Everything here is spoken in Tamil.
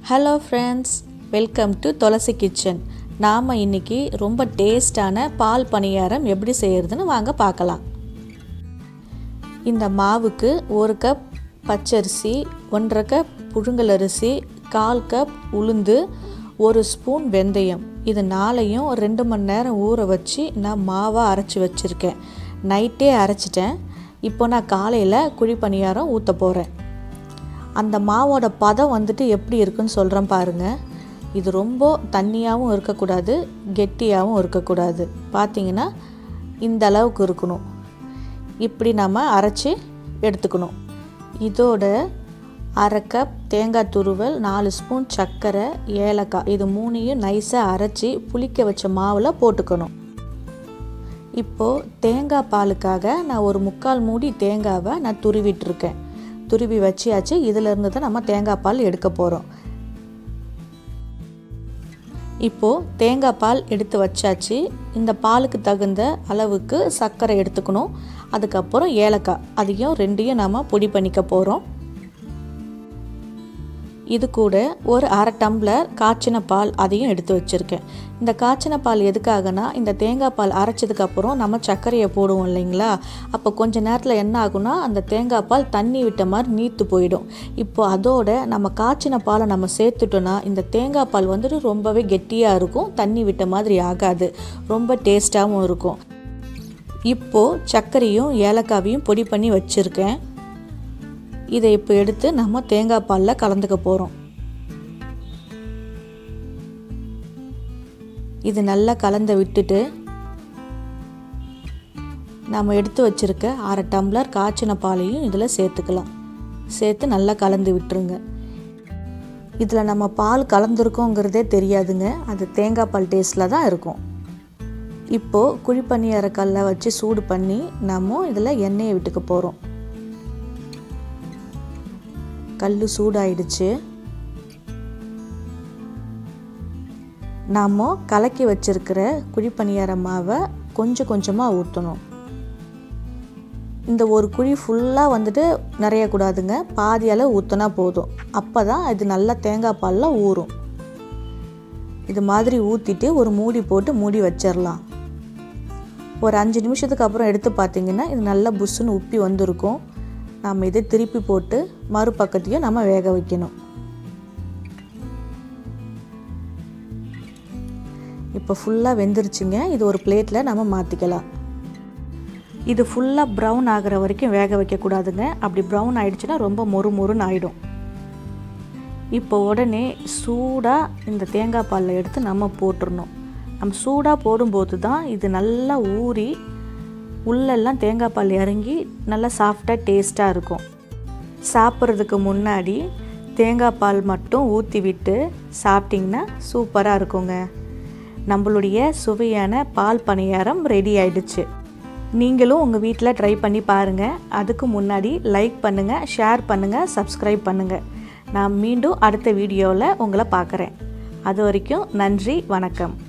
hello friends welcome to Tulasi kitchen நாம் இன்றைக்கி ரொம்ப டேஸ்டான பால் பணியாரம் எப்படி செய்கிறதுன்னு வாங்க பார்க்கலாம் இந்த மாவுக்கு ஒரு கப் பச்சரிசி ஒன்றரை கப் புழுங்கல் அரிசி கால் கப் உளுந்து ஒரு ஸ்பூன் வெந்தயம் இது நாளையும் ரெண்டு மணி நேரம் ஊற வச்சு நான் மாவாக அரைச்சி வச்சுருக்கேன் நைட்டே அரைச்சிட்டேன் இப்போ நான் காலையில் குழி பணியாரம் ஊற்ற போகிறேன் அந்த மாவோட பதம் வந்துட்டு எப்படி இருக்குன்னு சொல்கிறேன் பாருங்கள் இது ரொம்ப தண்ணியாகவும் இருக்கக்கூடாது கெட்டியாகவும் இருக்கக்கூடாது பார்த்தீங்கன்னா இந்த அளவுக்கு இருக்கணும் இப்படி நம்ம அரைச்சி எடுத்துக்கணும் இதோட அரை கப் தேங்காய் துருவல் நாலு ஸ்பூன் சர்க்கரை ஏலக்காய் இது மூணையும் நைஸாக அரைச்சி புளிக்க வச்ச மாவில் போட்டுக்கணும் இப்போது தேங்காய் பாலுக்காக நான் ஒரு முக்கால் மூடி தேங்காவை நான் துருவிட்டுருக்கேன் துருவி வச்சியாச்சு இதிலேருந்து தான் நம்ம தேங்காய் பால் எடுக்க போகிறோம் இப்போது தேங்காய் பால் எடுத்து வச்சாச்சு இந்த பாலுக்கு தகுந்த அளவுக்கு சர்க்கரை எடுத்துக்கணும் அதுக்கப்புறம் ஏலக்காய் அதையும் ரெண்டையும் நம்ம பொடி பண்ணிக்க போகிறோம் இது கூட ஒரு அரை டம்ளர் காய்ச்சின பால் அதையும் எடுத்து வச்சுருக்கேன் இந்த காய்ச்சின பால் எதுக்காகனா இந்த தேங்காய் பால் அரைச்சதுக்கப்புறம் நம்ம சர்க்கரையை போடுவோம் இல்லைங்களா அப்போ கொஞ்ச நேரத்தில் என்ன ஆகுனா அந்த தேங்காய் பால் தண்ணி விட்ட மாதிரி நீத்து போயிடும் இப்போ அதோட நம்ம காய்ச்சின பாலை நம்ம சேர்த்துட்டோன்னா இந்த தேங்காய் பால் வந்துட்டு ரொம்பவே கெட்டியாக இருக்கும் தண்ணி விட்ட மாதிரி ஆகாது ரொம்ப டேஸ்ட்டாகவும் இருக்கும் இப்போது சர்க்கரையும் ஏலக்காவையும் பொடி பண்ணி வச்சுருக்கேன் இதை இப்போ எடுத்து நம்ம தேங்காய் பாலில் கலந்துக்க போகிறோம் இது நல்லா கலந்து விட்டுட்டு நம்ம எடுத்து வச்சுருக்க அரை டம்ளர் காய்ச்சின பாலையும் இதில் சேர்த்துக்கலாம் சேர்த்து நல்லா கலந்து விட்டுருங்க இதில் நம்ம பால் கலந்துருக்கோங்கிறதே தெரியாதுங்க அது தேங்காய் பால் டேஸ்ட்டில் தான் இருக்கும் இப்போது குழிப்பணியார கல்லை வச்சு சூடு பண்ணி நம்ம இதில் எண்ணெயை விட்டுக்க போகிறோம் கல் சூடாயிடுச்சு நாம் கலக்கி வச்சிருக்கிற குழிப்பணியார மாவை கொஞ்சம் கொஞ்சமாக ஊற்றணும் இந்த ஒரு குழி ஃபுல்லாக வந்துட்டு நிறைய கூடாதுங்க பாதி அளவு ஊற்றினா போதும் அப்போ தான் இது நல்லா தேங்காய் பாலில் ஊறும் இது மாதிரி ஊற்றிட்டு ஒரு மூடி போட்டு மூடி வச்சிடலாம் ஒரு அஞ்சு நிமிஷத்துக்கு அப்புறம் எடுத்து பார்த்தீங்கன்னா இது நல்லா புஷ்ஷுன்னு உப்பி வந்திருக்கும் நம்ம இதை திருப்பி போட்டு மறுபக்கத்தையும் நம்ம வேக வைக்கணும் இப்போ ஃபுல்லாக வெந்துருச்சுங்க இது ஒரு பிளேட்டில் நம்ம மாற்றிக்கலாம் இது ஃபுல்லாக ப்ரௌன் ஆகிற வரைக்கும் வேக வைக்கக்கூடாதுங்க அப்படி ப்ரௌன் ஆயிடுச்சுன்னா ரொம்ப மொறு மொறுன்னு ஆகிடும் இப்போ உடனே சூடாக இந்த தேங்காய் பாலில் எடுத்து நம்ம போட்டுடணும் நம்ம சூடாக போடும்போது தான் இது நல்லா ஊறி உள்ளெல்லாம் தேங்காய் பால் இறங்கி நல்லா சாஃப்டாக டேஸ்ட்டாக இருக்கும் சாப்பிட்றதுக்கு முன்னாடி தேங்காய் பால் மட்டும் ஊற்றி விட்டு சாப்பிட்டிங்கன்னா சூப்பராக இருக்குங்க நம்மளுடைய சுவையான பால் பணியாரம் ரெடி ஆயிடுச்சு நீங்களும் உங்கள் வீட்டில் ட்ரை பண்ணி பாருங்கள் அதுக்கு முன்னாடி லைக் பண்ணுங்கள் ஷேர் பண்ணுங்கள் சப்ஸ்கிரைப் பண்ணுங்கள் நான் மீண்டும் அடுத்த வீடியோவில் உங்களை பார்க்குறேன் அது வரைக்கும் நன்றி வணக்கம்